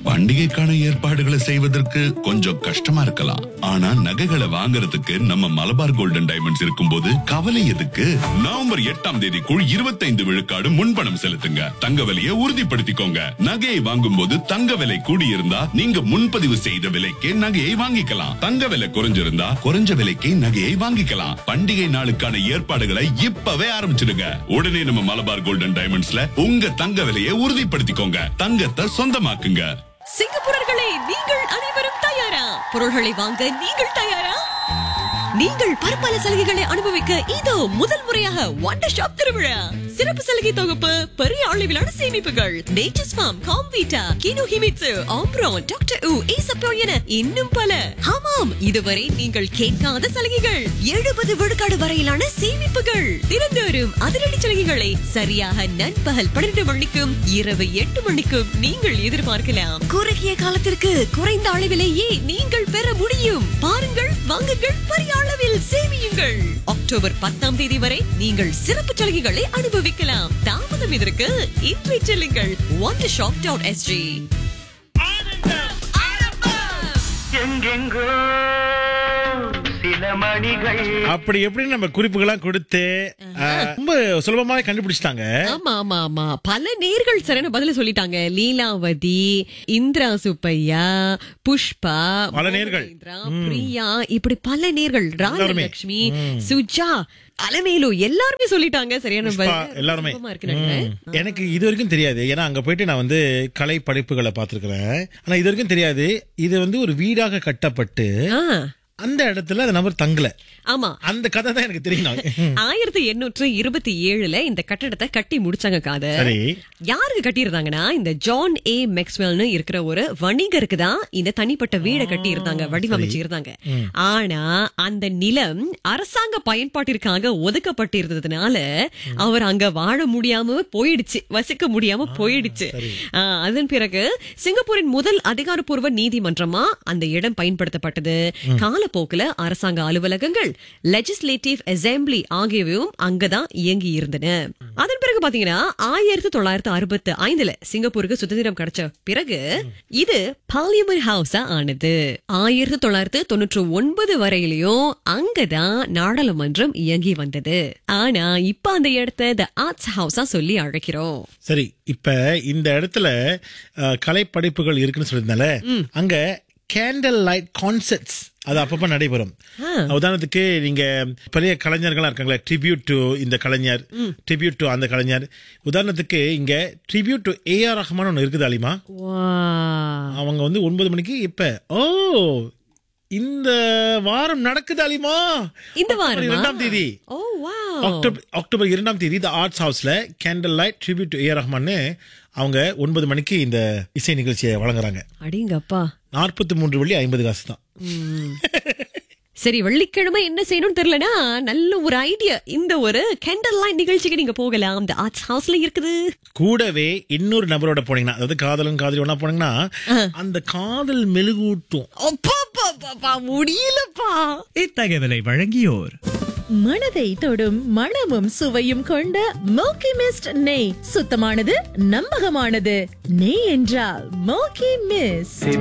பண்டிகைக்கான ஏற்பாடுகளை செய்வதற்கு கொஞ்சம் கஷ்டமா இருக்கலாம் ஆனா நகைகளை வாங்குறதுக்கு நம்ம மலபார் கோல்டன் டைமண்ட்ஸ் இருக்கும்போது கவலை எதுக்கு நவம்பர் எட்டாம் தேதிக்குள் இருபத்தைந்து விழுக்காடு முன்பணம் செலுத்துங்க தங்க விலையை உறுதிப்படுத்திக்கோங்க நகையை வாங்கும் போது தங்க விலை கூடியிருந்தா நீங்க முன்பதிவு செய்த விலைக்கே நகையை வாங்கிக்கலாம் தங்க விலை குறைஞ்சிருந்தா குறைஞ்ச விலைக்கே நகையை வாங்கிக்கலாம் பண்டிகை நாளுக்கான ஏற்பாடுகளை இப்பவே ஆரம்பிச்சிடுங்க உடனே நம்ம மலபார் கோல்டன் டைமண்ட்ஸ்ல உங்க தங்க விலையை உறுதிப்படுத்திக்கோங்க தங்கத்தை சொந்தமாக்குங்க சிங்கப்பூரர்களே நீங்கள் அனைவரும் தயாரா பொருள்களை வாங்க நீங்கள் தயாரா நீங்கள் பற்பல சலுகைகளை அனுபவிக்க இதோ முதல் முறையாக வண்டர் ஷாப் திருவிழா சிறப்பு சலுகை தொகுப்பு பெரிய அளவிலான சேமிப்புகள் நேச்சர்ஸ் ஃபார்ம் காம்வீட்டா கினோ ஹிமிட்சு ஆம்ப்ரோன் டாக்டர் உ ஏசப்போ என இன்னும் பல ஆமாம் இதுவரை நீங்கள் கேட்காத சலுகைகள் எழுபது விழுக்காடு வரையிலான சேமிப்புகள் தினந்தோறும் அதிரடி சலுகைகளை சரியாக நண்பகல் பன்னிரண்டு மணிக்கும் இரவு எட்டு மணிக்கும் நீங்கள் எதிர்பார்க்கலாம் குறுகிய காலத்திற்கு குறைந்த அளவிலேயே நீங்கள் பெற முடியும் பாருங்கள் வாங்குங்கள் பெரிய அளவில் சேமியுங்கள் அக்டோபர் பத்தாம் தேதி வரை நீங்கள் சிறப்பு சலுகைகளை அனுபவிக்கலாம் தாமதம் இதற்கு இன்றை செல்லுங்கள் ஒன் ஷாப் டாட் எஸ்ஜி எங்கெங்கோ சில மணிகள் அப்படி எப்படி நம்ம குறிப்புகள்லாம் கொடுத்து ஆ, ரொம்ப சுலபமாக கண்டுபிடிச்சிட்டாங்க ஆமா ஆமா ஆமா பல நேர்கள் சரியான பதில சொல்லிட்டாங்க லீலாவதி இந்திரா சுப்பையா புஷ்பா பல நேர்கள். மோகேந்திரா, பிரியா இப்படி பல நேர்கள் எல்லாருமே. ராஜலட்சுமி சுஜா அலமேலு எல்லாருமே சொல்லிட்டாங்க சரியான புஷ்பா, பதில். எல்லாருமே சுலபமா இருக்கு நினைக்கிறேன். ம். எனக்கு இது வரைக்கும் தெரியாது ஏன்னா அங்க போயிட்டு நான் வந்து கலை படைப்புகளை பார்த்திருக்கிறேன் ஆனா இது வரைக்கும் தெரியாது இது வந்து ஒரு வீடாக கட்டப்பட்டு ஆ, அந்த இடத்துல அந்த நபர் தங்கல ஆமா அந்த கதை தான் எனக்கு தெரியும் ஆயிரத்தி எண்ணூற்று இருபத்தி ஏழுல இந்த கட்டடத்தை கட்டி முடிச்சாங்க காத சரி யாருக்கு கட்டியிருந்தாங்கன்னா இந்த ஜான் ஏ மேக்ஸ்வெல்னு இருக்கிற ஒரு வணிகருக்கு தான் இந்த தனிப்பட்ட வீடை கட்டி இருந்தாங்க வடிவமைச்சு இருந்தாங்க ஆனா அந்த நிலம் அரசாங்க பயன்பாட்டிற்காக ஒதுக்கப்பட்டிருந்ததுனால அவர் அங்க வாழ முடியாம போயிடுச்சு வசிக்க முடியாம போயிடுச்சு ஆ, அதன் பிறகு சிங்கப்பூரின் முதல் அதிகாரப்பூர்வ நீதிமன்றமா அந்த இடம் பயன்படுத்தப்பட்டது காலப்போக்குல அரசாங்க அலுவலகங்கள் லெஜிஸ்லேட்டிவ் அசெம்பிளி ஆகியவையும் அங்கதான் இயங்கி இருந்தன அதன் பிறகு பாத்தீங்கன்னா ஆயிரத்தி தொள்ளாயிரத்தி அறுபத்தி ஐந்துல சிங்கப்பூருக்கு சுதந்திரம் கிடைச்ச பிறகு இது பார்லிமெண்ட் ஹவுஸா ஆனது ஆயிரத்தி தொள்ளாயிரத்தி தொண்ணூற்றி ஒன்பது வரையிலயும் அங்கதான் நாடாளுமன்றம் இயங்கி வந்தது ஆனா இப்ப அந்த இடத்த த ஆர்ட்ஸ் ஹவுஸா சொல்லி அழைக்கிறோம் சரி இப்ப இந்த இடத்துல அஹ், கலை படைப்புகள் இருக்குன்னு சொல்லியிருந்தால அங்க கேண்டல் லைட் கான்சர்ட்ஸ் அது அப்பப்ப நடைபெறும் உதாரணத்துக்கு நீங்க பெரிய கலைஞர்களா இருக்காங்களே ட்ரிபியூட் டு இந்த கலைஞர் ட்ரிபியூட் டு அந்த கலைஞர் உதாரணத்துக்கு இங்க tribute to A R Rahman ஒன்று இருக்குது அலிமா வா அவங்க வந்து ஒன்பது மணிக்கு இப்ப ஓ இந்த வாரம் நடக்குது அலிமா இந்த அக்டோபர் வாரமா? இரண்டாம் தேதி ஓ வா அக்டோபர் அக்டோபர் இரண்டாம் தேதி த ஆர்ட்ஸ் ஹவுஸ்ல candle light tribute to A ரஹ்மான்னு அவங்க ஒன்பது மணிக்கு இந்த இசை நிகழ்ச்சியை வழங்குறாங்க அடிங்கப்பா நாற்பத்தி மூன்று வெள்ளி ஐம்பது காசு தான் சரி வெள்ளிக்கிழமை என்ன செய்யணும்னு தெரியலனா நல்ல ஒரு ஐடியா இந்த ஒரு கேண்டல் லைட் நிகழ்ச்சிக்கு நீங்க போகலாம் இந்த ஆர்ட்ஸ் ஹவுஸ்ல இருக்குது கூடவே இன்னொரு நபரோட போனீங்கன்னா அதாவது காதலன் காதலி ஒண்ணா போனீங்கன்னா அந்த காதல் மெழுகூட்டும் அப்பா முடியலப்பா இத்தகவலை வழங்கியோர் மனதை தொடும் மணமும் சுவையும் கொண்ட மோக்கி மிஸ்ட் நெய் சுத்தமானது நம்பகமானது நெய் என்றால் மோக்கி மிஸ்ட்